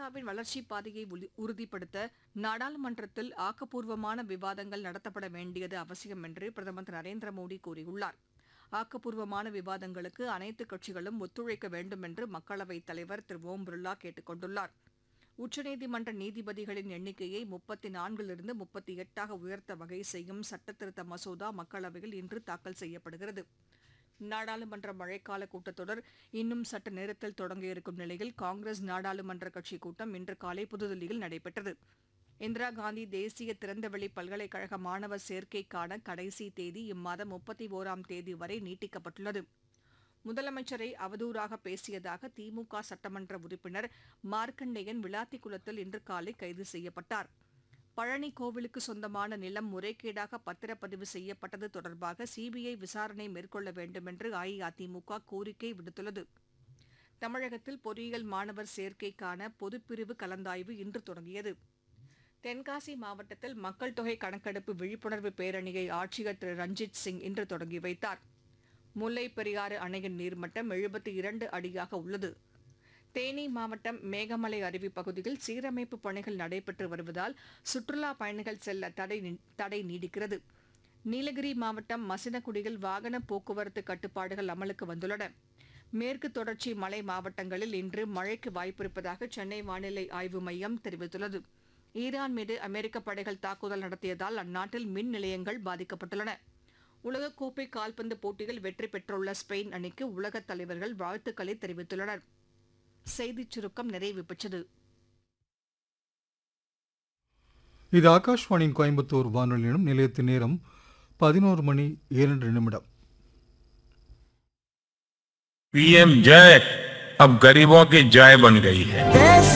இந்தியாவின் வளர்ச்சிப் பாதையை உலி- உறுதிப்படுத்த நாடாளுமன்றத்தில் ஆக்கப்பூர்வமான விவாதங்கள் நடத்தப்பட வேண்டியது அவசியம் என்று பிரதமர் திரு நரேந்திர மோடி கூறியுள்ளார் ஆக்கப்பூர்வமான விவாதங்களுக்கு அனைத்து கட்சிகளும் ஒத்துழைக்க வேண்டும் என்று மக்களவைத் தலைவர் திரு ஓம் பிர்லா கேட்டுக் கொண்டுள்ளார் உச்சநீதிமன்ற நீதிபதிகளின் எண்ணிக்கையை முப்பத்தி நான்கிலிருந்து முப்பத்தி எட்டாக உயர்த்த வகை செய்யும் சட்டத்திருத்த மசோதா மக்களவையில் இன்று தாக்கல் செய்யப்படுகிறது நாடாளுமன்ற மழைக்கால கூட்டத்தொடர் இன்னும் சற்று நேரத்தில் தொடங்க இருக்கும் நிலையில் காங்கிரஸ் நாடாளுமன்ற கட்சி கூட்டம் இன்று காலை புதுதில்லியில் நடைபெற்றது இந்திரா காந்தி தேசிய திறந்தவெளி பல்கலைக்கழக மாணவர் சேர்க்கைக்கான கடைசி தேதி இம்மாதம் முப்பத்தி ஓராம் தேதி வரை நீட்டிக்கப்பட்டுள்ளது முதலமைச்சரை அவதூறாக பேசியதாக திமுக சட்டமன்ற உறுப்பினர் மார்க்கண்டேயன் விளாத்திக்குளத்தில் இன்று காலை கைது செய்யப்பட்டார் பழனி கோவிலுக்கு சொந்தமான நிலம் முறைகேடாக பத்திரப்பதிவு செய்யப்பட்டது தொடர்பாக சிபிஐ விசாரணை மேற்கொள்ள வேண்டும் என்று அஇஅதிமுக கோரிக்கை விடுத்துள்ளது தமிழகத்தில் பொறியியல் மாணவர் சேர்க்கைக்கான பொதுப்பிரிவு கலந்தாய்வு இன்று தொடங்கியது தென்காசி மாவட்டத்தில் மக்கள் தொகை கணக்கெடுப்பு விழிப்புணர்வு பேரணியை ஆட்சியர் திரு ரஞ்சித் சிங் இன்று தொடங்கி வைத்தார் முல்லைப் பெரியாறு அணையின் நீர்மட்டம் எழுபத்தி இரண்டு அடியாக உள்ளது தேனி மாவட்டம் மேகமலை அருவி பகுதியில் சீரமைப்பு பணிகள் நடைபெற்று வருவதால் சுற்றுலா பயணிகள் செல்ல தடை நீ- தடை நீடிக்கிறது நீலகிரி மாவட்டம் மசினகுடியில் வாகன போக்குவரத்து கட்டுப்பாடுகள் அமலுக்கு வந்துள்ளன மேற்கு தொடர்ச்சி மலை மாவட்டங்களில் இன்று மழைக்கு வாய்ப்பிருப்பதாக சென்னை வானிலை ஆய்வு மையம் தெரிவித்துள்ளது ஈரான் மீது அமெரிக்க படைகள் தாக்குதல் நடத்தியதால் அந்நாட்டில் மின் நிலையங்கள் பாதிக்கப்பட்டுள்ளன உலகக்கோப்பை கால்பந்து போட்டியில் வெற்றி பெற்றுள்ள ஸ்பெயின் அணிக்கு உலகத் தலைவர்கள் வாழ்த்துக்களை தெரிவித்துள்ளனர் செய்திச் சுருக்கம் நிறைவு பெற்றது இது ஆகாஷ்வாணியின் கோயம்புத்தூர் வானொலியினும் நிலையத்தின் நேரம் பதினோரு மணி இரண்டு நிமிடம் पीएम जय अब गरीबों की जय बन गई है देश